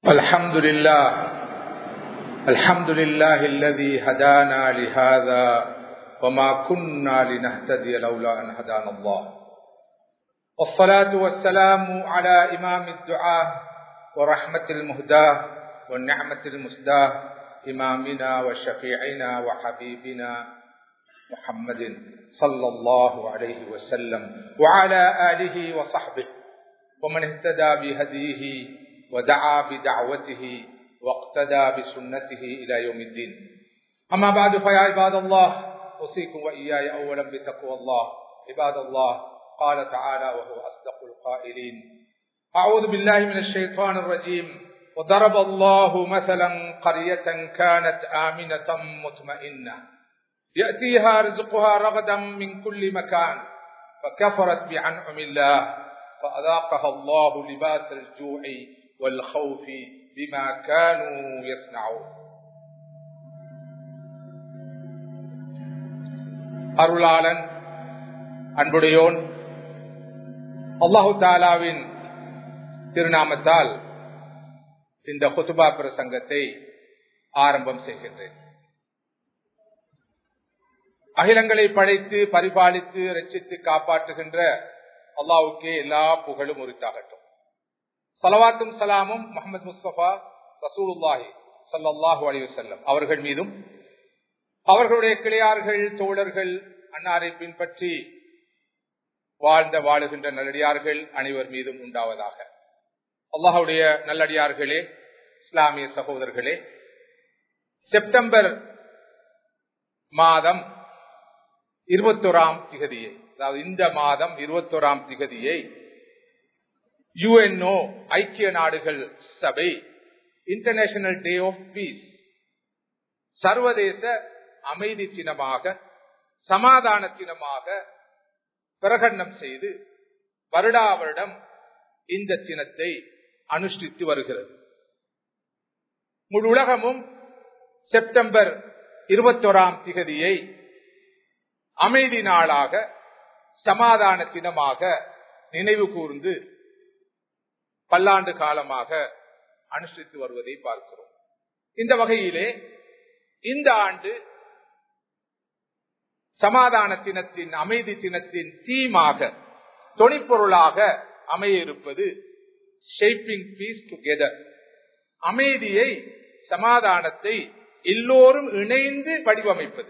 الحمد لله الحمد لله الذي هدانا لهذا وما كنا لنهتدي لولا أن هدانا الله والصلاة والسلام على إمام الدعاء ورحمة المهداة والنعمة المسداة إمامنا وشفيعنا وحبيبنا محمد صلى الله عليه وسلم وعلى آله وصحبه ومن اهتدى بهديه ودعا بدعوته واقتدى بسنته إلى يوم الدين أما بعد فيا عباد الله أوصيكم وإياي أولا بتقوى الله عباد الله قال تعالى وهو أصدق القائلين أعوذ بالله من الشيطان الرجيم وضرب الله مثلا قرية كانت آمنة مطمئنة يأتيها رزقها رغدا من كل مكان فكفرت بعنعم الله فأذاقها الله لباس الجوع والخوف بما كانوا يصنعون அருளாளன் அன்புடையோன் அல்லாஹு தாலாவின் திருநாமத்தால் இந்த குத்துபா பிரசங்கத்தை ஆரம்பம் செய்கின்றேன் அகிலங்களை படைத்து பரிபாலித்து ரச்சித்து காப்பாற்றுகின்ற அல்லாவுக்கே எல்லா புகழும் உரித்தாகட்டும் சலவாத்தும் சலாமும் முகமது முஸ்தபா ரசூலுல்லாஹி சல்லாஹூ அலிவசல்லம் அவர்கள் மீதும் அவர்களுடைய கிளையார்கள் தோழர்கள் அன்னாரை பின்பற்றி வாழ்ந்த வாழுகின்ற நல்லடியார்கள் அனைவர் மீதும் உண்டாவதாக அல்லாஹுடைய நல்லடியார்களே இஸ்லாமிய சகோதரர்களே செப்டம்பர் மாதம் இருபத்தோராம் திகதியை அதாவது இந்த மாதம் இருபத்தோராம் திகதியை யுஎன்ஓ ஐக்கிய நாடுகள் சபை இன்டர்நேஷனல் டே ஆஃப் பீஸ் சர்வதேச அமைதி சின்னமாக சமாதான சின்னமாக பிரகடனம் செய்து வருடா வருடம் இந்த சின்னத்தை அனுஷ்டித்து வருகிறது முழு உலகமும் செப்டம்பர் இருபத்தோராம் திகதியை அமைதி நாளாக சமாதான தினமாக நினைவு கூர்ந்து பல்லாண்டு காலமாக அனுஷ்டித்து வருவதை பார்க்கிறோம் இந்த வகையிலே இந்த ஆண்டு சமாதான தினத்தின் அமைதி தினத்தின் தீமாக தொனிப்பொருளாக அமைய இருப்பது ஷேப்பிங் பீஸ் டுகெதர் அமைதியை சமாதானத்தை எல்லோரும் இணைந்து வடிவமைப்பது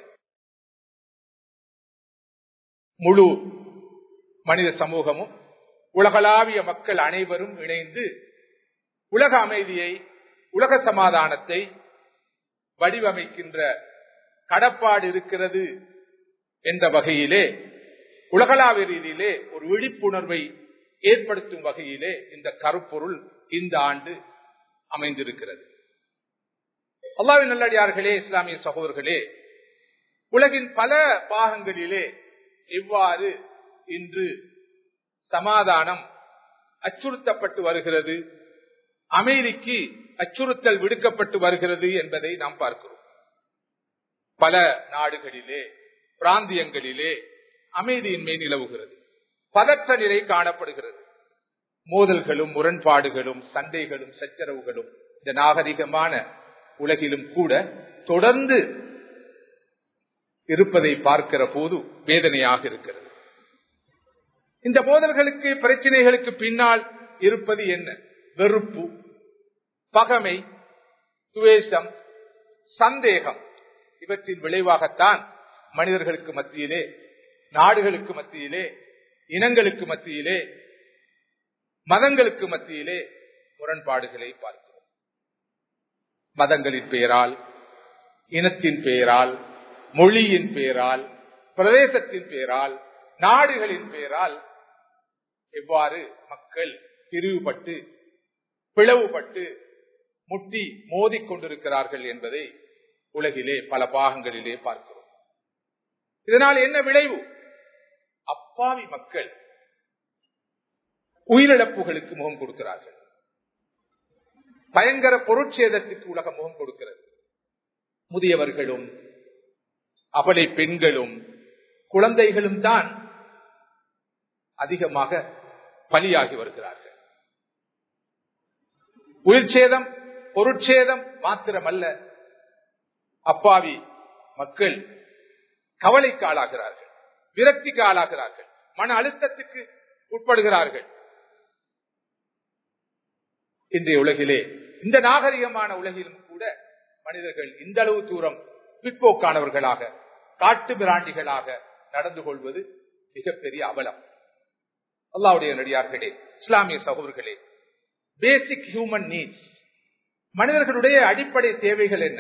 முழு மனித சமூகமும் உலகளாவிய மக்கள் அனைவரும் இணைந்து உலக அமைதியை உலக சமாதானத்தை வடிவமைக்கின்ற கடப்பாடு இருக்கிறது என்ற வகையிலே உலகளாவிய ரீதியிலே ஒரு விழிப்புணர்வை ஏற்படுத்தும் வகையிலே இந்த கருப்பொருள் இந்த ஆண்டு அமைந்திருக்கிறது அல்லாவின் நல்லடியார்களே இஸ்லாமிய சகோதரர்களே உலகின் பல பாகங்களிலே எவ்வாறு இன்று சமாதானம் அச்சுறுத்தப்பட்டு வருகிறது அமைதிக்கு அச்சுறுத்தல் விடுக்கப்பட்டு வருகிறது என்பதை நாம் பார்க்கிறோம் பல நாடுகளிலே பிராந்தியங்களிலே அமைதியின்மை நிலவுகிறது பதற்ற நிலை காணப்படுகிறது மோதல்களும் முரண்பாடுகளும் சண்டைகளும் சச்சரவுகளும் இந்த நாகரிகமான உலகிலும் கூட தொடர்ந்து இருப்பதை பார்க்கிற போது வேதனையாக இருக்கிறது இந்த மோதல்களுக்கு பிரச்சனைகளுக்கு பின்னால் இருப்பது என்ன வெறுப்பு பகமை துவேஷம் சந்தேகம் இவற்றின் விளைவாகத்தான் மனிதர்களுக்கு மத்தியிலே நாடுகளுக்கு மத்தியிலே இனங்களுக்கு மத்தியிலே மதங்களுக்கு மத்தியிலே முரண்பாடுகளை பார்க்கிறோம் மதங்களின் பெயரால் இனத்தின் பெயரால் மொழியின் பெயரால் பிரதேசத்தின் பெயரால் நாடுகளின் பெயரால் எவ்வாறு மக்கள் பிரிவுபட்டு பிளவுபட்டு முட்டி மோதிக் கொண்டிருக்கிறார்கள் என்பதை உலகிலே பல பாகங்களிலே பார்க்கிறோம் இதனால் என்ன விளைவு அப்பாவி மக்கள் உயிரிழப்புகளுக்கு முகம் கொடுக்கிறார்கள் பயங்கர பொருட்சேதத்திற்கு உலகம் முகம் கொடுக்கிறது முதியவர்களும் அபலை பெண்களும் குழந்தைகளும் தான் அதிகமாக பலியாகி வருகிறார்கள் உயிர் சேதம் பொருட்சேதம் மாத்திரமல்ல அப்பாவி மக்கள் கவலைக்கு ஆளாகிறார்கள் விரக்திக்கு ஆளாகிறார்கள் மன அழுத்தத்துக்கு உட்படுகிறார்கள் இன்றைய உலகிலே இந்த நாகரிகமான உலகிலும் கூட மனிதர்கள் இந்த அளவு தூரம் பிற்போக்கானவர்களாக காட்டு பிராண்டிகளாக நடந்து கொள்வது மிகப்பெரிய அவலம் அல்லாவுடைய நடிகார்களே இஸ்லாமிய சகோதரர்களே பேசிக் ஹியூமன் நீட்ஸ் மனிதர்களுடைய அடிப்படை தேவைகள் என்ன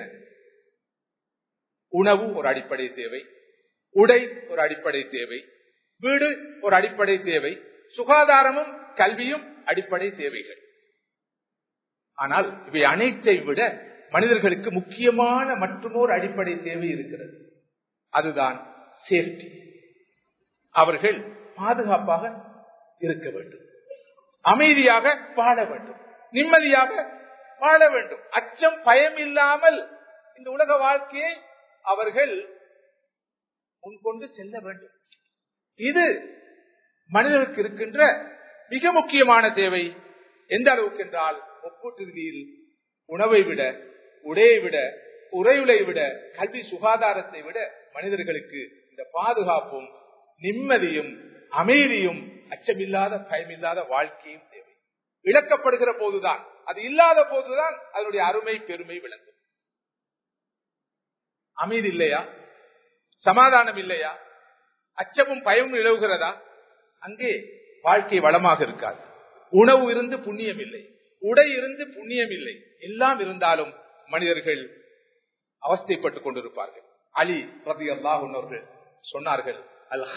உணவு ஒரு அடிப்படை தேவை உடை ஒரு அடிப்படை தேவை வீடு ஒரு அடிப்படை தேவை சுகாதாரமும் கல்வியும் அடிப்படை தேவைகள் ஆனால் இவை அனைத்தை விட மனிதர்களுக்கு முக்கியமான மற்றொரு அடிப்படை தேவை இருக்கிறது அதுதான் சேஃப்டி அவர்கள் பாதுகாப்பாக இருக்க வேண்டும் அமைதியாக வாழ வேண்டும் நிம்மதியாக வாழ வேண்டும் அச்சம் பயம் இல்லாமல் இந்த உலக வாழ்க்கையை அவர்கள் முன்கொண்டு செல்ல வேண்டும் இது மனிதனுக்கு இருக்கின்ற மிக முக்கியமான தேவை எந்த அளவுக்கு என்றால் ஒப்பீட்டு உணவை விட உடையை விட உறையுளை விட கல்வி சுகாதாரத்தை விட மனிதர்களுக்கு இந்த பாதுகாப்பும் நிம்மதியும் அமைதியும் அச்சமில்லாத பயமில்லாத வாழ்க்கையும் தேவை இழக்கப்படுகிற போதுதான் அது இல்லாத போதுதான் அதனுடைய அருமை பெருமை விளங்கும் அமைதி இல்லையா சமாதானம் இல்லையா அச்சமும் பயமும் நிலவுகிறதா அங்கே வாழ்க்கை வளமாக இருக்காது உணவு இருந்து புண்ணியம் இல்லை உடை இருந்து புண்ணியம் இல்லை எல்லாம் இருந்தாலும் மனிதர்கள் அவஸ்தைப்பட்டுக் கொண்டிருப்பார்கள் அலி ரதி அல்லாஹர்கள் சொன்னார்கள் அல்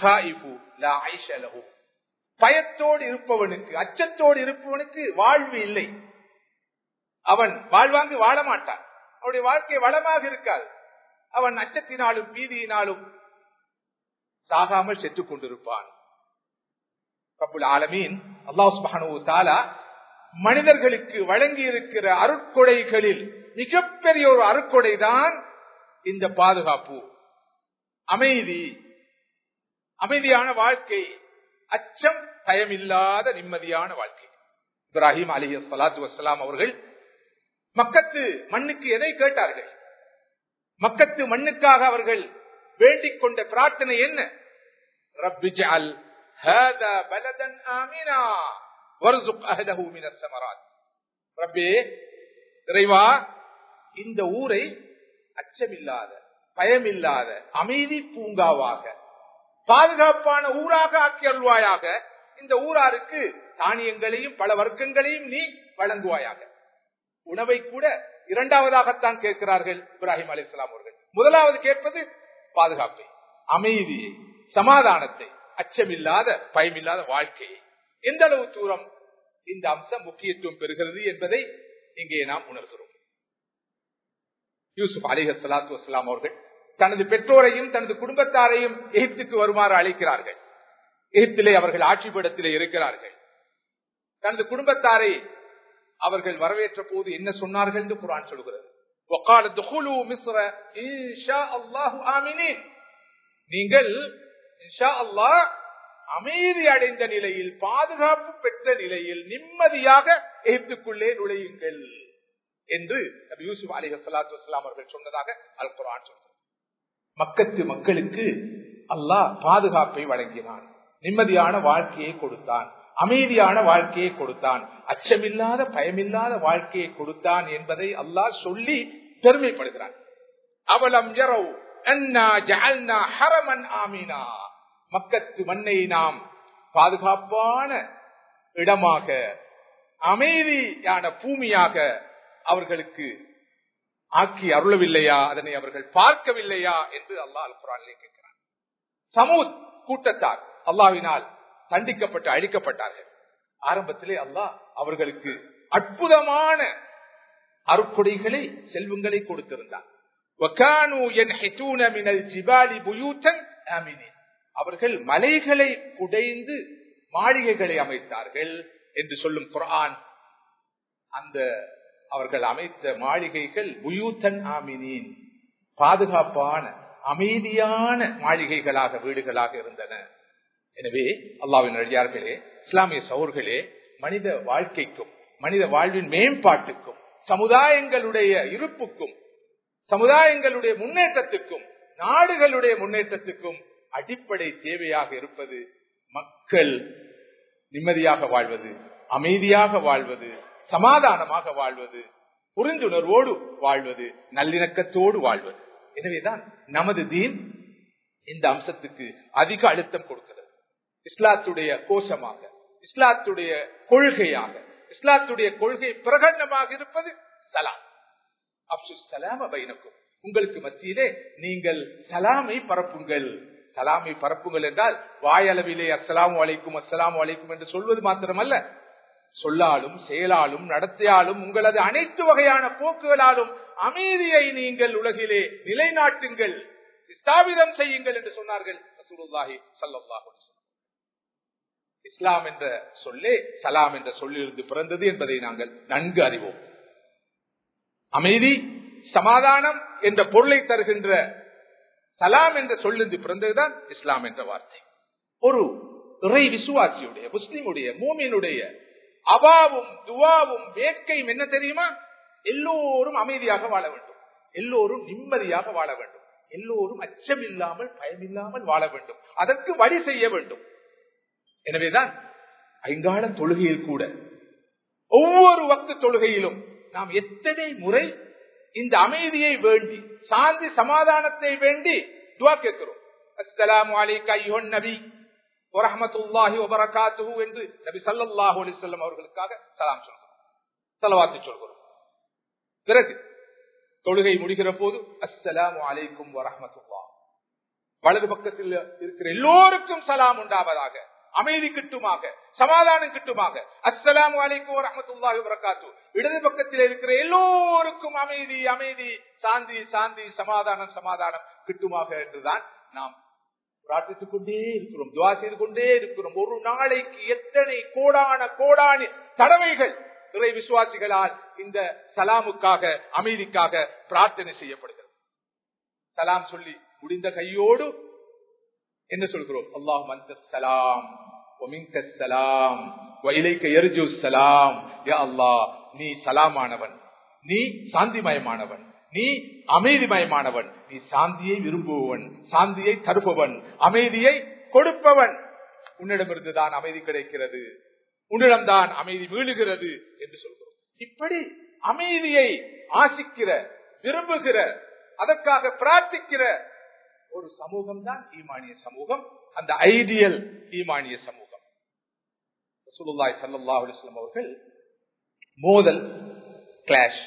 பயத்தோடு இருப்பவனுக்கு அச்சத்தோடு இருப்பவனுக்கு வாழ்வு இல்லை அவன் வாழ்வாங்கு வாழ மாட்டான் அவனுடைய வாழ்க்கை வளமாக இருக்காது அவன் அச்சத்தினாலும் பீதியினாலும் சாகாமல் செத்துக் கொண்டிருப்பான் கபுல் ஆலமீன் அல்லாஹ் தாலா மனிதர்களுக்கு வழங்கி இருக்கிற அருட்கொடைகளில் மிகப்பெரிய ஒரு அருட்கொடை தான் இந்த பாதுகாப்பு அமைதி அமைதியான வாழ்க்கை அச்சம் பயமில்லாத நிம்மதியான வாழ்க்கை இப்ராஹிம் அலி சலாத்து வசலாம் அவர்கள் மக்கத்து மண்ணுக்கு எதை கேட்டார்கள் மக்கத்து மண்ணுக்காக அவர்கள் வேண்டிக் கொண்ட பிரார்த்தனை என்ன ரப்பிஜால் هذا بلدا آمنا وارزق أهله من الثمرات ரப்பே இறைவா இந்த ஊரை அச்சமில்லாத பயமில்லாத அமைதி பூங்காவாக பாதுகாப்பான ஊராக ஆக்கி அருள்வாயாக இந்த ஊராருக்கு தானியங்களையும் பல வர்க்கங்களையும் நீ வழங்குவாயாக உணவை கூட இரண்டாவதாகத்தான் கேட்கிறார்கள் இப்ராஹிம் அலி இஸ்லாம் அவர்கள் முதலாவது கேட்பது பாதுகாப்பை அமைதியை சமாதானத்தை அச்சமில்லாத பயமில்லாத வாழ்க்கையை எந்த அளவு தூரம் இந்த அம்சம் முக்கியத்துவம் பெறுகிறது என்பதை இங்கே நாம் உணர்கிறோம் யூசுப் அலிஹ சலாத்து வசலாம் அவர்கள் தனது பெற்றோரையும் தனது குடும்பத்தாரையும் எகிப்துக்கு வருமாறு அழைக்கிறார்கள் எகிப்திலே அவர்கள் ஆட்சி பீடத்திலே இருக்கிறார்கள் தனது குடும்பத்தாரை அவர்கள் வரவேற்ற போது என்ன சொன்னார்கள் என்று குரான் சொல்கிறது நீங்கள் அமைதி அடைந்த நிலையில் பாதுகாப்பு பெற்ற நிலையில் நிம்மதியாக எகிப்துக்குள்ளே நுழையுங்கள் என்று யூசுப் அலி சலாத்து வலாம் அவர்கள் சொன்னதாக அல் குரான் சொல்கிறது மக்கத்து மக்களுக்கு அல்லாஹ் பாதுகாப்பை வழங்கினான் நிம்மதியான வாழ்க்கையை கொடுத்தான் அமைதியான வாழ்க்கையை கொடுத்தான் அச்சமில்லாத பயமில்லாத வாழ்க்கையை கொடுத்தான் என்பதை அல்லாஹ் சொல்லி பெருமைப்படுகிறான் அவலம் ஜரவ் ஆமினா மக்கத்து மண்ணை நாம் பாதுகாப்பான இடமாக அமைதியான பூமியாக அவர்களுக்கு ஆக்கி அருளவில்லையா அதனை அவர்கள் பார்க்கவில்லையா என்று அல்லாஹ் அல் குரானிலே கேட்கிறார் சமூத் கூட்டத்தார் அல்லாவினால் தண்டிக்கப்பட்டு அழிக்கப்பட்டார்கள் ஆரம்பத்திலே அல்லாஹ் அவர்களுக்கு அற்புதமான அருக்கொடைகளை செல்வங்களை கொடுத்திருந்தார் அவர்கள் மலைகளை குடைந்து மாளிகைகளை அமைத்தார்கள் என்று சொல்லும் குரான் அந்த அவர்கள் அமைத்த மாளிகைகள் புயூத்தன் ஆமினின் பாதுகாப்பான அமைதியான மாளிகைகளாக வீடுகளாக இருந்தன எனவே அல்லாவின் அழியார்களே இஸ்லாமிய சௌர்களே மனித வாழ்க்கைக்கும் மனித வாழ்வின் மேம்பாட்டுக்கும் சமுதாயங்களுடைய இருப்புக்கும் சமுதாயங்களுடைய முன்னேற்றத்துக்கும் நாடுகளுடைய முன்னேற்றத்துக்கும் அடிப்படை தேவையாக இருப்பது மக்கள் நிம்மதியாக வாழ்வது அமைதியாக வாழ்வது சமாதானமாக வாழ்வது புரிந்துணர்வோடு வாழ்வது நல்லிணக்கத்தோடு வாழ்வது எனவேதான் நமது தீன் இந்த அம்சத்துக்கு அதிக அழுத்தம் கொடுக்கிறது இஸ்லாத்துடைய கோஷமாக இஸ்லாத்துடைய கொள்கையாக இஸ்லாத்துடைய கொள்கை பிரகடனமாக இருப்பது சலாம் அப்சு சலாம பைனக்கும் உங்களுக்கு மத்தியிலே நீங்கள் சலாமை பரப்புங்கள் சலாமை பரப்புங்கள் என்றால் வாயளவிலே அஸ்லாம் வலைக்கும் அஸ்லாம் வலைக்கும் என்று சொல்வது மாத்திரமல்ல சொல்லாலும் செயலாலும் நடத்தியாலும் உங்களது அனைத்து வகையான போக்குகளாலும் அமைதியை நீங்கள் உலகிலே நிலைநாட்டுங்கள் ஸ்தாபிதம் செய்யுங்கள் என்று சொன்னார்கள் ரசூலுல்லாஹி ஸல்லல்லாஹு அலைஹி வஸல்லம். இஸ்லாம் என்ற சொல்லே சலாம் என்ற சொல்லிலிருந்து பிறந்தது என்பதை நாங்கள் நன்கு அறிவோம் அமைதி சமாதானம் என்ற பொருளை தருகின்ற சலாம் என்ற சொல்லிருந்து பிறந்ததுதான் இஸ்லாம் என்ற வார்த்தை ஒரு இறை விசுவாசியுடைய முஸ்லிமுடைய மூமியினுடைய அபாவும் துவாவும் வேட்கையும் என்ன தெரியுமா எல்லோரும் அமைதியாக வாழ வேண்டும் எல்லோரும் நிம்மதியாக வாழ வேண்டும் எல்லோரும் அச்சம் இல்லாமல் பயமில்லாமல் வாழ வேண்டும் அதற்கு வழி செய்ய வேண்டும் எனவேதான் ஐங்கால தொழுகையில் கூட ஒவ்வொரு வக்து தொழுகையிலும் நாம் எத்தனை முறை இந்த அமைதியை வேண்டி சாந்தி சமாதானத்தை வேண்டி துவா கேட்கிறோம் அஸ்ஸலாமு அலைக்க ஐயோன் நபி வரஹமத்துல்லாஹி வபரகாத்துஹு என்று நபி ஸல்லல்லாஹு அலைஹி வஸல்லம் அவர்களுக்காக சலாம் சொல்கிறோம் ஸலவாத்து சொல்கிறோம் பிறகு தொழுகை முடிகிற போது அஸ்ஸலாமு அலைக்கும் வரஹமத்துல்லாஹ் வலது பக்கத்தில் இருக்கிற எல்லோருக்கும் சலாம் உண்டாவதாக அமைதி கிட்டுமாக சமாதானம் கிட்டுமாக அஸ்ஸலாமு அலைக்கும் வரஹமத்துல்லாஹி வபரகாத்து இடது பக்கத்தில் இருக்கிற எல்லோருக்கும் அமைதி அமைதி சாந்தி சாந்தி சமாதானம் சமாதானம் கிட்டுமாக என்றுதான் நாம் பிரார்த்தித்துக் கொண்டே இருக்கிறோம் துவா செய்து கொண்டே இருக்கிறோம் ஒரு நாளைக்கு எத்தனை கோடான கோடான தடவைகள் இறை விசுவாசிகளால் இந்த சலாமுக்காக அமைதிக்காக பிரார்த்தனை செய்யப்படுகிறது சலாம் சொல்லி முடிந்த கையோடு என்ன சொல்கிறோம் அல்லாஹ் மந்த சலாம் ஒமிங்க சலாம் வயலைக்க எரிஜு சலாம் யா அல்லாஹ் நீ சலாமானவன் நீ சாந்திமயமானவன் நீ அமைதிமயமானவன் நீ சாந்தியை விரும்புபவன் சாந்தியை தருபவன் அமைதியை கொடுப்பவன் உன்னிடமிருந்து தான் அமைதி கிடைக்கிறது உன்னிடம்தான் அமைதி வீழுகிறது என்று சொல்கிறோம் இப்படி அமைதியை ஆசிக்கிற விரும்புகிற அதற்காக பிரார்த்திக்கிற ஒரு சமூகம் தான் ஈமானிய சமூகம் அந்த ஐடியல் ஈமானிய சமூகம் சுல்லாய் சல்லா அலுவலம் அவர்கள் மோதல் கிளாஷ்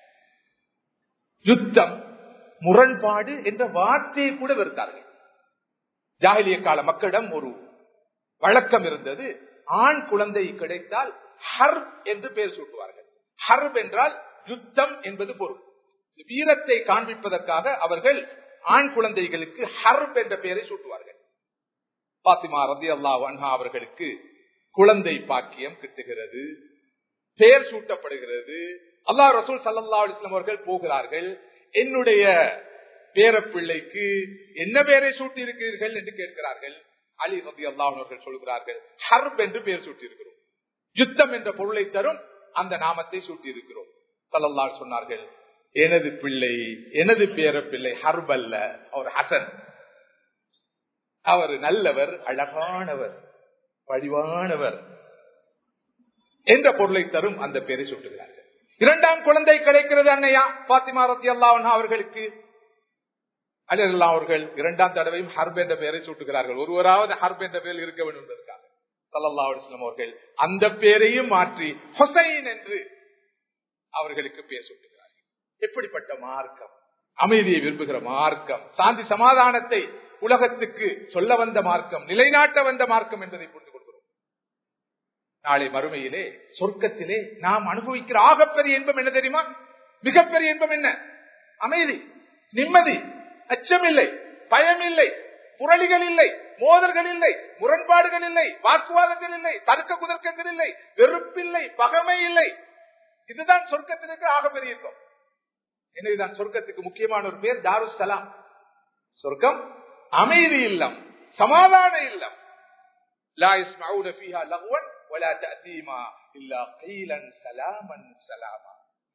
யுத்தம் முரண்பாடு என்ற வார்த்தையை கூட வெறுத்தார்கள் ஜாகிலிய கால மக்களிடம் ஒரு வழக்கம் இருந்தது ஆண் குழந்தை கிடைத்தால் ஹர்ப் என்று பெயர் சூட்டுவார்கள் ஹர்ப் என்றால் யுத்தம் என்பது பொருள் வீரத்தை காண்பிப்பதற்காக அவர்கள் ஆண் குழந்தைகளுக்கு ஹர்ப் என்ற பெயரை சூட்டுவார்கள் பாத்திமா ரதி அல்லா வன்ஹா அவர்களுக்கு குழந்தை பாக்கியம் கிட்டுகிறது பெயர் சூட்டப்படுகிறது அல்லா ரசூல் சல்லா அலிஸ்லாம் அவர்கள் போகிறார்கள் என்னுடைய பேரப்பிள்ளைக்கு என்ன பெயரை சூட்டி இருக்கிறீர்கள் என்று கேட்கிறார்கள் அலி ரதி அல்லாஹர்கள் சொல்கிறார்கள் ஹர்ப் என்று பெயர் சூட்டி இருக்கிறோம் யுத்தம் என்ற பொருளை தரும் அந்த நாமத்தை சூட்டி இருக்கிறோம் சல்லல்லா சொன்னார்கள் எனது பிள்ளை எனது பேரப்பிள்ளை ஹர்ப் அல்ல அவர் ஹசன் அவர் நல்லவர் அழகானவர் வடிவானவர் என்ற பொருளை தரும் அந்த பெயரை சுட்டுகிறார்கள் இரண்டாம் குழந்தை கிடைக்கிறது அன்னையா பாத்திமா ரத்தி அல்லாவன் அவர்களுக்கு அலிரல்லா அவர்கள் இரண்டாம் தடவையும் ஹர்ப் என்ற பெயரை சூட்டுகிறார்கள் ஒருவராவது ஹர்ப் என்ற பெயர் இருக்க வேண்டும் என்பதற்காக சல்லல்லா அலிஸ்லாம் அவர்கள் அந்த பெயரையும் மாற்றி ஹொசைன் என்று அவர்களுக்கு பெயர் சூட்டுகிறார்கள் எப்படிப்பட்ட மார்க்கம் அமைதியை விரும்புகிற மார்க்கம் சாந்தி சமாதானத்தை உலகத்துக்கு சொல்ல வந்த மார்க்கம் நிலைநாட்ட வந்த மார்க்கம் என்பதை புரிந்து கொள்கிறோம் நாளை மறுமையிலே சொர்க்கத்திலே நாம் அனுபவிக்கிற ஆகப்பெரிய இன்பம் என்ன தெரியுமா மிகப்பெரிய இன்பம் என்ன அமைதி நிம்மதி அச்சம் இல்லை பயம் இல்லை புரளிகள் இல்லை மோதல்கள் இல்லை முரண்பாடுகள் இல்லை வாக்குவாதங்கள் இல்லை தர்க்க குதர்க்கங்கள் இல்லை வெறுப்பில்லை பகமை இல்லை இதுதான் சொர்க்கத்திற்கு ஆகப்பெரிய இன்பம் எனவேதான் சொர்க்கத்துக்கு முக்கியமான ஒரு பேர் தாருசலாம் சொர்க்கம் அமைதி இல்லம் சமாதான இல்லம் لا يسمعون فيها لغوا ولا تأثيما إلا قيلا سلاما سلاما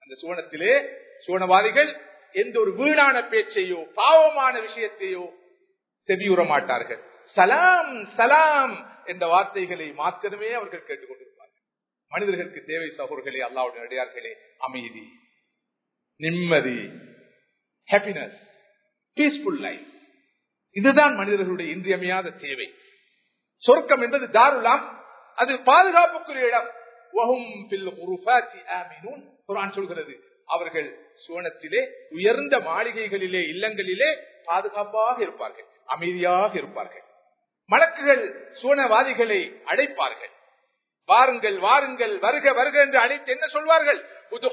அந்த சுவனத்திலே சுவனவாதிகள் எந்த ஒரு வீணான பேச்சையோ பாவமான விஷயத்தையோ செவியுற மாட்டார்கள் சலாம் சலாம் என்ற வார்த்தைகளை மாத்திரமே அவர்கள் கேட்டுக்கொண்டிருப்பார்கள் மனிதர்களுக்கு தேவை சகோதரர்களே அல்லாவுடைய அடியார்களே அமைதி நிம்மதி ஹாப்பினஸ் பீஸ்ஃபுல் லைஃப் இதுதான் மனிதர்களுடைய இன்றியமையாத தேவை சொர்க்கம் என்பது தாருலாம் அது பாதுகாப்புக்குரிய இடம் குரான் சொல்கிறது அவர்கள் சுவனத்திலே உயர்ந்த மாளிகைகளிலே இல்லங்களிலே பாதுகாப்பாக இருப்பார்கள் அமைதியாக இருப்பார்கள் மலக்குகள் சுவனவாதிகளை அழைப்பார்கள் வாருங்கள் வாருங்கள் வருக வருக என்று அழைத்து என்ன சொல்வார்கள்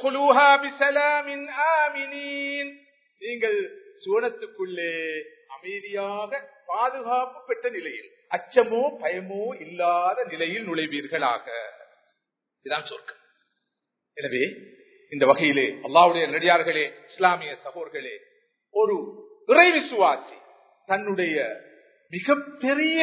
நீங்கள் சுவனத்துக்குள்ளே அமைதியாக பாதுகாப்பு பெற்ற நிலையில் அச்சமோ பயமோ இல்லாத நிலையில் நுழைவீர்களாக இதுதான் சொர்க்கம் எனவே இந்த வகையிலே அல்லாவுடைய நடிகார்களே இஸ்லாமிய சகோர்களே ஒரு இறை விசுவாசி தன்னுடைய மிகப்பெரிய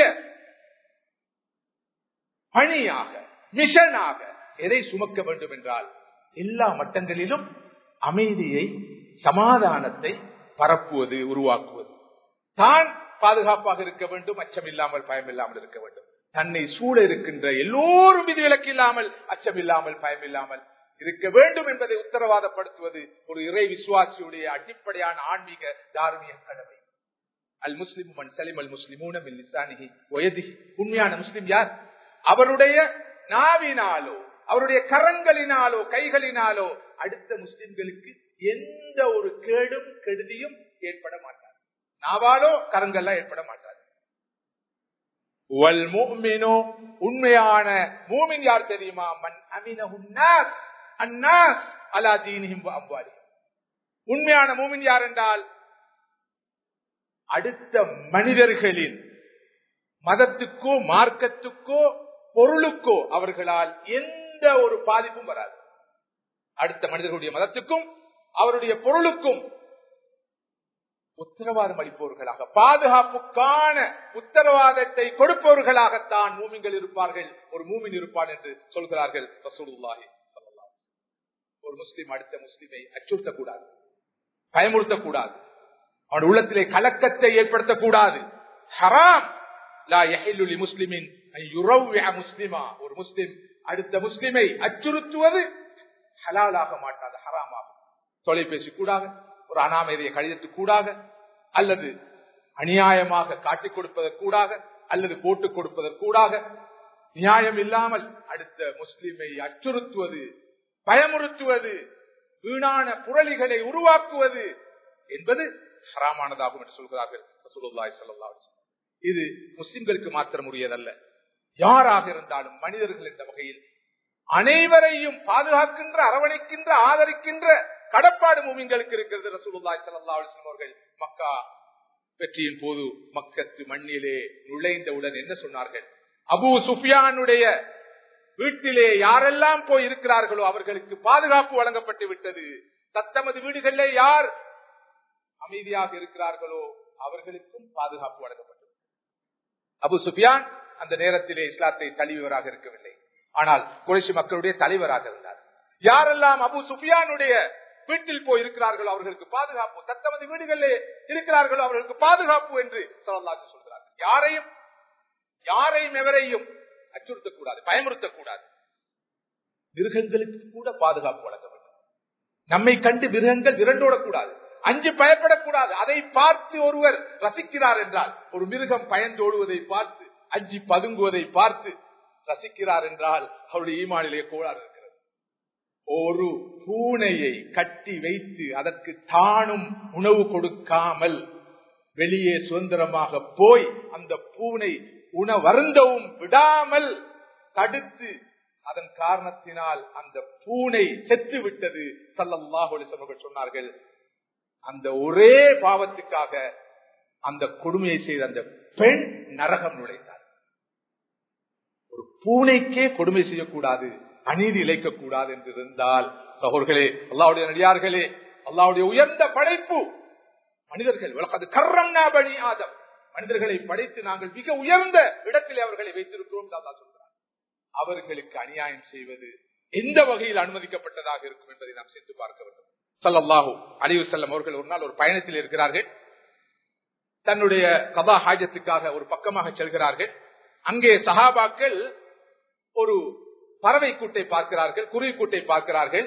பணியாக மிஷனாக எதை சுமக்க வேண்டும் என்றால் எல்லா மட்டங்களிலும் அமைதியை சமாதானத்தை பரப்புவது உருவாக்குவது தான் பாதுகாப்பாக இருக்க வேண்டும் அச்சம் இல்லாமல் பயம் இல்லாமல் இருக்க வேண்டும் தன்னை சூழ இருக்கின்ற எல்லோரும் விதிவிலக்கு இல்லாமல் அச்சம் இல்லாமல் பயம் இல்லாமல் இருக்க வேண்டும் என்பதை உத்தரவாதப்படுத்துவது ஒரு இறை விசுவாசியுடைய அடிப்படையான ஆன்மீக தார்மீக கடமை அல் முஸ்லிம் மன் சலிம் அல் முஸ்லிமூன உண்மையான முஸ்லிம் யார் அவருடைய நாவினாலோ அவருடைய கரங்களினாலோ கைகளினாலோ அடுத்த முஸ்லிம்களுக்கு எந்த ஒரு கேடும் கெடுதியும் ஏற்பட மாட்டார் நாவாலோ கரங்கள்லாம் ஏற்பட மாட்டார் உண்மையான மூமின் யார் தெரியுமா மன் அமினஹுன்னாஸ் அன்னாஸ் அலா தீனிஹிம் அம்வாலி உண்மையான மூமின் யார் என்றால் அடுத்த மனிதர்களின் மதத்துக்கோ மார்க்கத்துக்கோ பொருளுக்கோ அவர்களால் எந்த ஒரு பாதிப்பும் வராது அடுத்த மனிதர்களுடைய மதத்துக்கும் அவருடைய பொருளுக்கும் உத்தரவாதம் அளிப்பவர்களாக பாதுகாப்புக்கான உத்தரவாதத்தை கொடுப்பவர்களாகத்தான் மூமிங்கள் இருப்பார்கள் ஒரு மூமின் இருப்பான் என்று சொல்கிறார்கள் ரசூலுல்லாஹி ஒரு முஸ்லிம் அடுத்த முஸ்லிமை அச்சுறுத்தக்கூடாது பயமுறுத்தக்கூடாது அவன் உள்ளத்திலே கலக்கத்தை ஏற்படுத்தக்கூடாது ஹராம் லா யஹில்லு முஸ்லிமின் முஸ்லிமா ஒரு முஸ்லிம் அடுத்த முஸ்லிமை அச்சுறுத்துவது ஹலாலாக மாட்டாது ஹராமாகும் தொலைபேசி கூடாக ஒரு அனாமதியை கடிதத்து கூடாக அல்லது அநியாயமாக காட்டிக் கொடுப்பதற்கூடாக அல்லது போட்டுக் கொடுப்பதற்கூடாக நியாயம் இல்லாமல் அடுத்த முஸ்லிமை அச்சுறுத்துவது பயமுறுத்துவது வீணான புரளிகளை உருவாக்குவது என்பது ஹராமானதாகும் என்று சொல்கிறார்கள் இது முஸ்லிம்களுக்கு மாத்திரம் உரியதல்ல யாராக இருந்தாலும் மனிதர்கள் என்ற வகையில் அனைவரையும் பாதுகாக்கின்ற அரவணைக்கின்ற ஆதரிக்கின்ற கடப்பாடு மூமிங்களுக்கு இருக்கிறது ரசூலுல்லாய் சல்லா அலிஸ்லாம் அவர்கள் மக்கா வெற்றியின் போது மக்கத்து மண்ணிலே நுழைந்தவுடன் என்ன சொன்னார்கள் அபு சுஃபியானுடைய வீட்டிலே யாரெல்லாம் போய் இருக்கிறார்களோ அவர்களுக்கு பாதுகாப்பு வழங்கப்பட்டு விட்டது தத்தமது வீடுகளிலே யார் அமைதியாக இருக்கிறார்களோ அவர்களுக்கும் பாதுகாப்பு வழங்கப்பட்டது அபு சுஃபியான் அந்த நேரத்திலே இஸ்லாத்தை தழுவியவராக இருக்கவில்லை ஆனால் குறைசி மக்களுடைய தலைவராக இருந்தார் யாரெல்லாம் அபு சுஃபியானுடைய வீட்டில் போய் இருக்கிறார்களோ அவர்களுக்கு பாதுகாப்பு தத்தமது வீடுகளிலே இருக்கிறார்களோ அவர்களுக்கு பாதுகாப்பு என்று சொல்லலாச்சு சொல்கிறார்கள் யாரையும் யாரையும் எவரையும் அச்சுறுத்தக்கூடாது பயமுறுத்தக்கூடாது மிருகங்களுக்கு கூட பாதுகாப்பு வழங்க வேண்டும் நம்மை கண்டு மிருகங்கள் விரண்டோடக்கூடாது அஞ்சு பயப்படக்கூடாது அதை பார்த்து ஒருவர் ரசிக்கிறார் என்றால் ஒரு மிருகம் பயந்தோடுவதை பார்த்து அஞ்சி பதுங்குவதை பார்த்து ரசிக்கிறார் என்றால் அவருடைய ஈமானிலே கோளாறு இருக்கிறது ஒரு பூனையை கட்டி வைத்து அதற்கு தானும் உணவு கொடுக்காமல் வெளியே சுதந்திரமாக போய் அந்த பூனை உணவருந்தவும் விடாமல் தடுத்து அதன் காரணத்தினால் அந்த பூனை செத்து விட்டது சல்லல்லாஹு சொன்னார்கள் அந்த ஒரே பாவத்துக்காக அந்த கொடுமையை செய்த அந்த பெண் நரகம் நுழைந்தார் ஒரு பூனைக்கே கொடுமை செய்யக்கூடாது அநீதி இழைக்கக்கூடாது என்று இருந்தால் சகோர்களே அல்லாவுடைய நடிகார்களே அல்லாவுடைய உயர்ந்த படைப்பு மனிதர்கள் அது கர்ரம் பணி ஆதம் மனிதர்களை படைத்து நாங்கள் மிக உயர்ந்த இடத்திலே அவர்களை வைத்திருக்கிறோம் அல்லா சொல்கிறார் அவர்களுக்கு அநியாயம் செய்வது எந்த வகையில் அனுமதிக்கப்பட்டதாக இருக்கும் என்பதை நாம் சிந்தித்து பார்க்க வேண்டும் சல்லல்லாஹு அலிவு செல்லம் அவர்கள் ஒரு நாள் ஒரு பயணத்தில் இருக்கிறார்கள் தன்னுடைய கபா ஹாஜத்துக்காக ஒரு பக்கமாக செல்கிறார்கள் அங்கே சஹாபாக்கள் ஒரு பறவை கூட்டை பார்க்கிறார்கள் குருவி கூட்டை பார்க்கிறார்கள்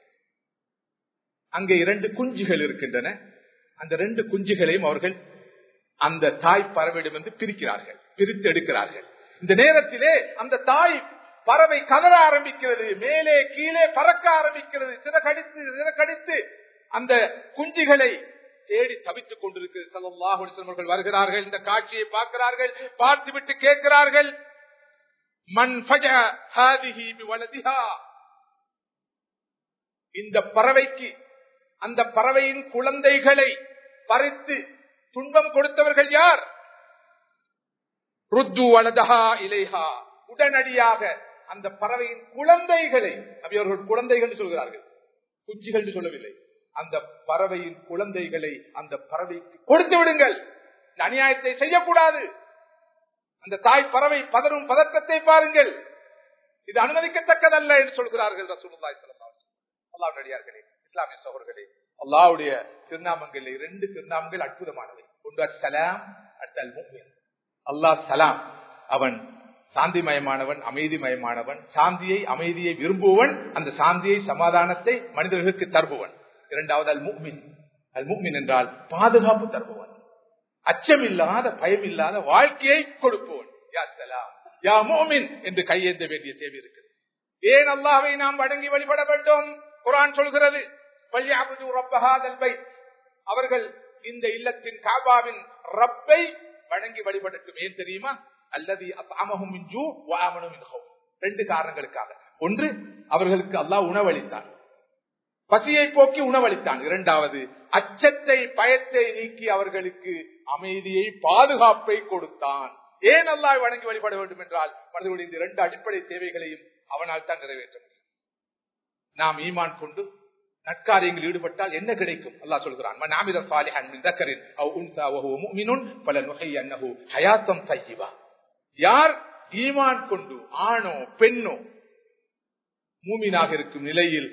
அங்கே இரண்டு குஞ்சுகள் இருக்கின்றன அந்த ரெண்டு குஞ்சுகளையும் அவர்கள் அந்த தாய் பறவையிடமிருந்து பிரிக்கிறார்கள் பிரித்து எடுக்கிறார்கள் இந்த நேரத்திலே அந்த தாய் பறவை கதற ஆரம்பிக்கிறது மேலே கீழே பறக்க ஆரம்பிக்கிறது சிறகடித்து சிறகடித்து அந்த குஞ்சுகளை தேடி தவித்துக் கொண்டிருக்கிறது சல்லாஹர்கள் வருகிறார்கள் இந்த காட்சியை பார்க்கிறார்கள் பார்த்துவிட்டு கேட்கிறார்கள் மண் இந்த பறவைக்கு அந்த பறவையின் குழந்தைகளை பறித்து துன்பம் கொடுத்தவர்கள் யார் ருத்து வலதஹா இலேஹா உடனடியாக அந்த பறவையின் குழந்தைகளை அவர்கள் குழந்தைகள் சொல்கிறார்கள் குஞ்சுகள் சொல்லவில்லை அந்த பறவையின் குழந்தைகளை அந்த பறவைக்கு கொடுத்து விடுங்கள் இந்த அநியாயத்தை செய்யக்கூடாது அந்த தாய் பறவை பதறும் பதக்கத்தை பாருங்கள் இது அனுமதிக்கத்தக்கதல்ல என்று சொல்கிறார்கள் ரசூலுல்லாய் அல்லாஹ் நடிகார்களே இஸ்லாமிய சகோதர்களே அல்லாவுடைய திருநாமங்கள் இரண்டு திருநாமங்கள் அற்புதமானவை ஒன்று அஸ்ஸலாம் அட்டல் முக்மின் அல்லாஹ் சலாம் அவன் சாந்திமயமானவன் அமைதிமயமானவன் சாந்தியை அமைதியை விரும்புவன் அந்த சாந்தியை சமாதானத்தை மனிதர்களுக்கு தருபவன் இரண்டாவது அல் முக்மின் அல் முக்மின் என்றால் பாதுகாப்பு தருபவன் அச்சமில்லாத பயமில்லாத வாழ்க்கையை கொடுப்பவன் யா சலாம் யா மோமின் என்று கையேந்த வேண்டிய தேவை இருக்கிறது ஏன் அல்லாவை நாம் வணங்கி வழிபட வேண்டும் குரான் சொல்கிறது அவர்கள் இந்த இல்லத்தின் காபாவின் ரப்பை வணங்கி வழிபடட்டும் ஏன் தெரியுமா அல்லது ரெண்டு காரணங்களுக்காக ஒன்று அவர்களுக்கு அல்லாஹ் உணவளித்தான் பசியை போக்கி உணவளித்தான் இரண்டாவது அச்சத்தை பயத்தை நீக்கி அவர்களுக்கு அமைதியை பாதுகாப்பை கொடுத்தான் ஏன் அல்லாஹ் வணங்கி வழிபட வேண்டும் என்றால் மனிதர்களுடைய இந்த இரண்டு அடிப்படை தேவைகளையும் அவனால் தான் நிறைவேற்ற முடியும் நாம் ஈமான் கொண்டு நற்காரியங்கள் ஈடுபட்டால் என்ன கிடைக்கும் அல்லாஹ் சொல்கிறான் யார் ஈமான் கொண்டு ஆணோ பெண்ணோ மூமினாக இருக்கும் நிலையில்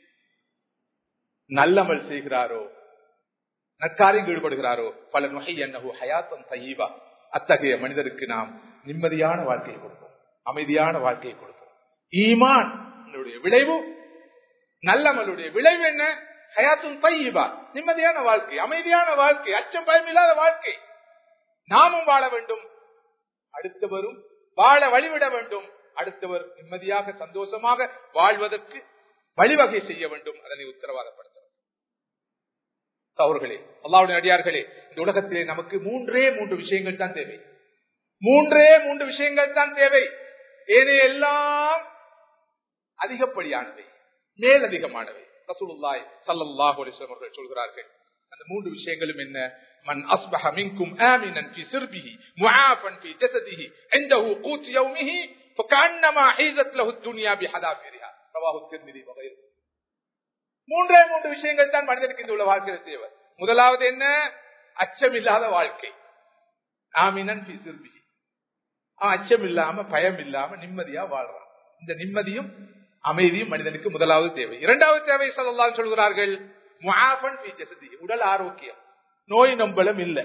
நல்லமல் செய்கிறாரோ நற்காரியங்கள் ஈடுபடுகிறாரோ பல நுகை என்னவோ ஹயாத்தம் தையீவா அத்தகைய மனிதருக்கு நாம் நிம்மதியான வாழ்க்கையை கொடுப்போம் அமைதியான வாழ்க்கையை கொடுப்போம் ஈமான் விளைவு நல்லமலுடைய விளைவு என்ன ஹயாத்தும் தையீபா நிம்மதியான வாழ்க்கை அமைதியான வாழ்க்கை அச்சம் பயமில்லாத வாழ்க்கை நாமும் வாழ வேண்டும் அடுத்தவரும் வாழ வழிவிட வேண்டும் அடுத்தவர் நிம்மதியாக சந்தோஷமாக வாழ்வதற்கு வழிவகை செய்ய வேண்டும் அதனை உத்தரவாதப்படுத்த அவர்களே அல்லாவுடைய அடியார்களே இந்த உலகத்திலே நமக்கு மூன்றே மூன்று விஷயங்கள் தான் தேவை மூன்றே மூன்று விஷயங்கள் தான் தேவை ஏனைய எல்லாம் அதிகப்படியானவை மேலதிகமானவை ரசூலுல்லாய் சல்லல்லாஹு அலைஹி வஸல்லம் அவர்கள் சொல்கிறார்கள் அந்த மூன்று விஷயங்களும் என்ன மன் அஸ்பஹ மின்கும் ஆமினன் ஃபீ சிர்பிஹி முஆஃபன் ஃபீ ஜஸதிஹி இன்தஹு கூத் யௌமிஹி ஃபகன்னமா ஹீஸத் லஹு துன்யா பிஹதாஃபிரிஹா ரவாஹு திர்மிதி வகைரு மூன்றே மூன்று விஷயங்கள் தான் மனிதனுக்கு இந்த உள்ள வாழ்க்கையில் தேவை முதலாவது என்ன அச்சமில்லாத வாழ்க்கை ஆமினன் ஃபீ சிர்பிஹி அச்சம் இல்லாம பயம் இல்லாம நிம்மதியா வாழ்றான் இந்த நிம்மதியும் அமைதியும் மனிதனுக்கு முதலாவது தேவை இரண்டாவது தேவை சொல்லலாம் சொல்கிறார்கள் உடல் ஆரோக்கியம் நோய் நம்பலம் இல்லை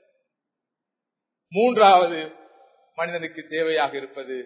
மூன்றாவது மனிதனுக்கு தேவையாக இருப்பது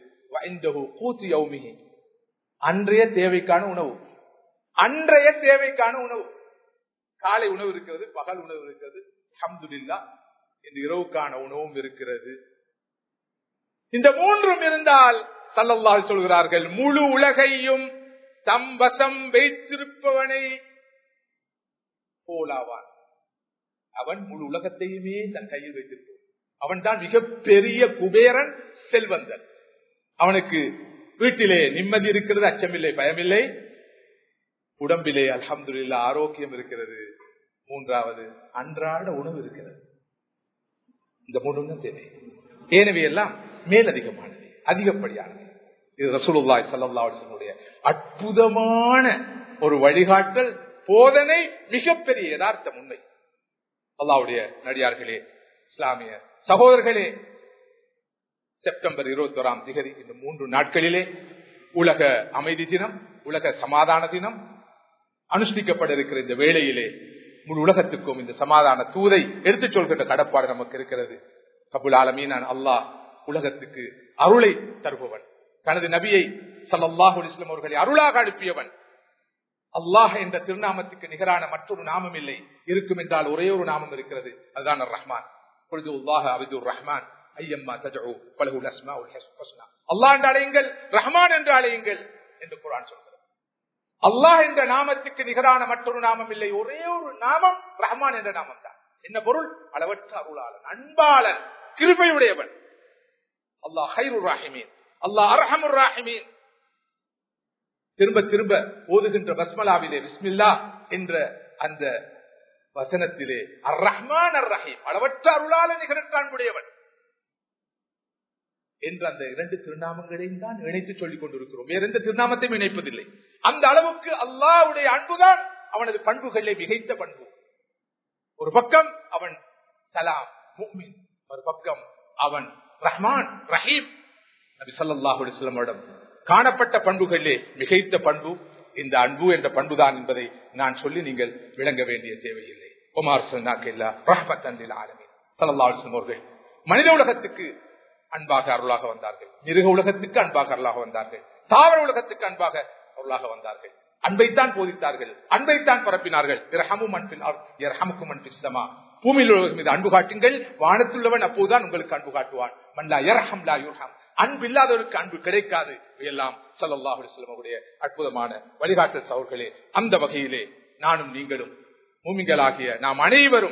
அன்றைய தேவைக்கான உணவு அன்றைய தேவைக்கான உணவு காலை உணவு இருக்கிறது பகல் உணவு இருக்கிறது அஹமதுல்லா இந்த இரவுக்கான உணவும் இருக்கிறது இந்த மூன்றும் இருந்தால் சல்லல்லாஹு சொல்கிறார்கள் முழு உலகையும் தம் வசம் வைத்திருப்பவனை போலாவான் அவன் முழு உலகத்தையுமே தன் கையில் வைத்திருப்பான் அவன் தான் மிகப்பெரிய குபேரன் செல்வந்தன் அவனுக்கு வீட்டிலே நிம்மதி இருக்கிறது அச்சமில்லை பயமில்லை உடம்பிலே அல்ஹம்துல்லா ஆரோக்கியம் இருக்கிறது மூன்றாவது அன்றாட உணவு இருக்கிறது இந்த மூணு தேவை ஏனவே எல்லாம் மேலதிகமானது அதிகப்படியானது இது ரசூலுல்லாய் சல்லாவுடைய அற்புதமான ஒரு வழிகாட்டல் போதனை மிகப்பெரிய யதார்த்தம் உண்மை அல்லாவுடைய நடிகார்களே இஸ்லாமிய சகோதரர்களே செப்டம்பர் இருபத்தி ஓராம் திகதி இந்த மூன்று நாட்களிலே உலக அமைதி தினம் உலக சமாதான தினம் அனுஷ்டிக்கப்பட இருக்கிற இந்த வேளையிலே முழு உலகத்துக்கும் இந்த சமாதான தூதை எடுத்துச் சொல்கின்ற கடப்பாடு நமக்கு இருக்கிறது கபுல் ஆலமீன் அல்லாஹ் உலகத்துக்கு அருளை தருபவன் தனது நபியை சல்லாஹூ இஸ்லாம் அவர்களை அருளாக அனுப்பியவன் அல்லாஹ் என்ற திருநாமத்துக்கு நிகரான மற்றொரு நாமம் இல்லை இருக்கும் என்றால் ஒரே ஒரு நாமம் இருக்கிறது அதுதான் ரஹ்மான் பொழுது உல்லாஹ அபிதுர் ரஹ்மான் ஐயம்மா தஜு பலகுல் அஸ்மா அல்லாஹ் என்று அழையுங்கள் ரஹ்மான் என்று அழையுங்கள் என்று குரான் சொல்கிறது அல்லாஹ் என்ற நாமத்துக்கு நிகரான மற்றொரு நாமம் இல்லை ஒரே ஒரு நாமம் ரஹ்மான் என்ற நாமம் தான் என்ன பொருள் அளவற்ற அருளாளன் அன்பாளன் கிருபையுடையவன் அல்லாஹ் ஹைரு ராஹிமீன் அல்லாஹ் அரஹமுர் ராஹிமீன் திரும்ப திரும்ப ஓதுகின்ற பஸ்மலாவிலே விஸ்மில்லா என்ற அந்த வசனத்திலே அர் ரஹ்மான் அர் ரஹீம் அளவற்ற அருளாள நிகரற்ற அன்புடையவன் என்று அந்த இரண்டு திருநாமங்களையும் தான் இணைத்து சொல்லிக் கொண்டிருக்கிறோம் வேற எந்த திருநாமத்தையும் இணைப்பதில்லை அந்த அளவுக்கு அல்லாவுடைய அன்புதான் அவனது பண்புகளை மிகைத்த பண்பு ஒரு பக்கம் அவன் சலாம் முக்மின் ஒரு பக்கம் அவன் ரஹ்மான் ரஹீம் நபி சல்லாஹு அலிஸ்லமிடம் காணப்பட்ட பண்புகளிலே மிகைத்த பண்பு இந்த அன்பு என்ற பண்புதான் என்பதை நான் சொல்லி நீங்கள் விளங்க வேண்டிய தேவையில்லை ஒமார் சொன்னாக்கில்லா ரஹ்மத் அன்பில் ஆலமி சல்லா அலிஸ்லம் அவர்கள் மனித உலகத்துக்கு அன்பாக அருளாக வந்தார்கள் மிருக உலகத்துக்கு அன்பாக அருளாக வந்தார்கள் தாவர உலகத்துக்கு அன்பாக அருளாக வந்தார்கள் அன்பைத்தான் போதித்தார்கள் அன்பைத்தான் பரப்பினார்கள் இரஹமும் அன்பில் இரஹமுக்கும் அன்பிஸ்தமா பூமியில் உள்ளவர்கள் மீது அன்பு காட்டுங்கள் வானத்துள்ளவன் அப்போதுதான் உங்களுக்கு அன்பு காட்டுவான் மல்லா யர்ஹம் லா யுர்ஹம் அன்பு இல்லாதவருக்கு அன்பு கிடைக்காது எல்லாம் சல்லாஹு செல்வமுடைய அற்புதமான வழிகாட்டல் சவர்களே அந்த வகையிலே நானும் நீங்களும் மூமிங்களாகிய நாம் அனைவரும்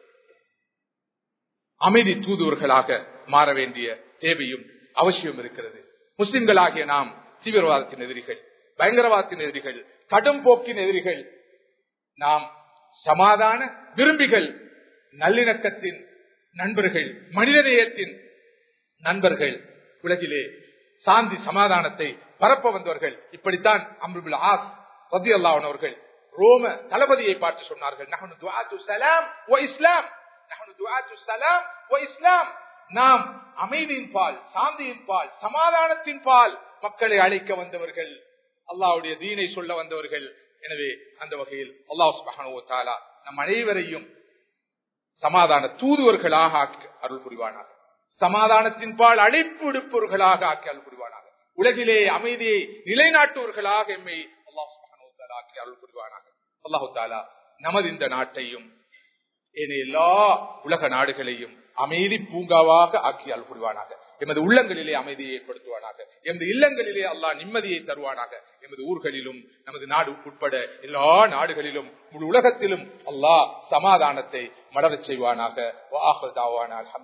அமைதி தூதுவர்களாக மாற வேண்டிய தேவையும் அவசியம் இருக்கிறது முஸ்லிம்களாகிய நாம் தீவிரவாதத்தின் எதிரிகள் பயங்கரவாதத்தின் எதிரிகள் கடும் போக்கின் எதிரிகள் நாம் சமாதான விரும்பிகள் நல்லிணக்கத்தின் நண்பர்கள் மனிதநேயத்தின் நண்பர்கள் உலகிலே சாந்தி சமாதானத்தை பரப்ப வந்தவர்கள் இப்படித்தான் அம்ருபுல் ஆஸ் ரதி அல்லாவன் அவர்கள் ரோம தளபதியை பார்த்து சொன்னார்கள் நகனு துஆத்து சலாம் ஓ இஸ்லாம் நகனு துஆத்து சலாம் ஓ இஸ்லாம் நாம் அமைதியின் பால் சாந்தியின் பால் சமாதானத்தின் பால் மக்களை அழைக்க வந்தவர்கள் அல்லாவுடைய தீனை சொல்ல வந்தவர்கள் எனவே அந்த வகையில் அல்லாஹ் சுபஹானு தாலா நம் அனைவரையும் சமாதான தூதுவர்களாக ஆக்கி அருள் புரிவானாக சமாதானத்தின் பால் அழைப்பு விடுப்பவர்களாக ஆக்கி அருள் புரிவானாக உலகிலே அமைதியை நிலைநாட்டுவர்களாக எம்மை அல்லாஹ் சுபஹானு தாலா ஆக்கி அருள் புரிவானாக அல்லாஹு தாலா நமது இந்த நாட்டையும் ஏனைய எல்லா உலக நாடுகளையும் அமைதி பூங்காவாக ஆக்கி அருள் புரிவானாக எமது உள்ளங்களிலே அமைதியை ஏற்படுத்துவானாக எமது இல்லங்களிலே அல்லாஹ் நிம்மதியை தருவானாக எமது ஊர்களிலும் நமது நாடு உட்பட எல்லா நாடுகளிலும் முழு உலகத்திலும் அல்லாஹ் சமாதானத்தை மலரச் செய்வானாக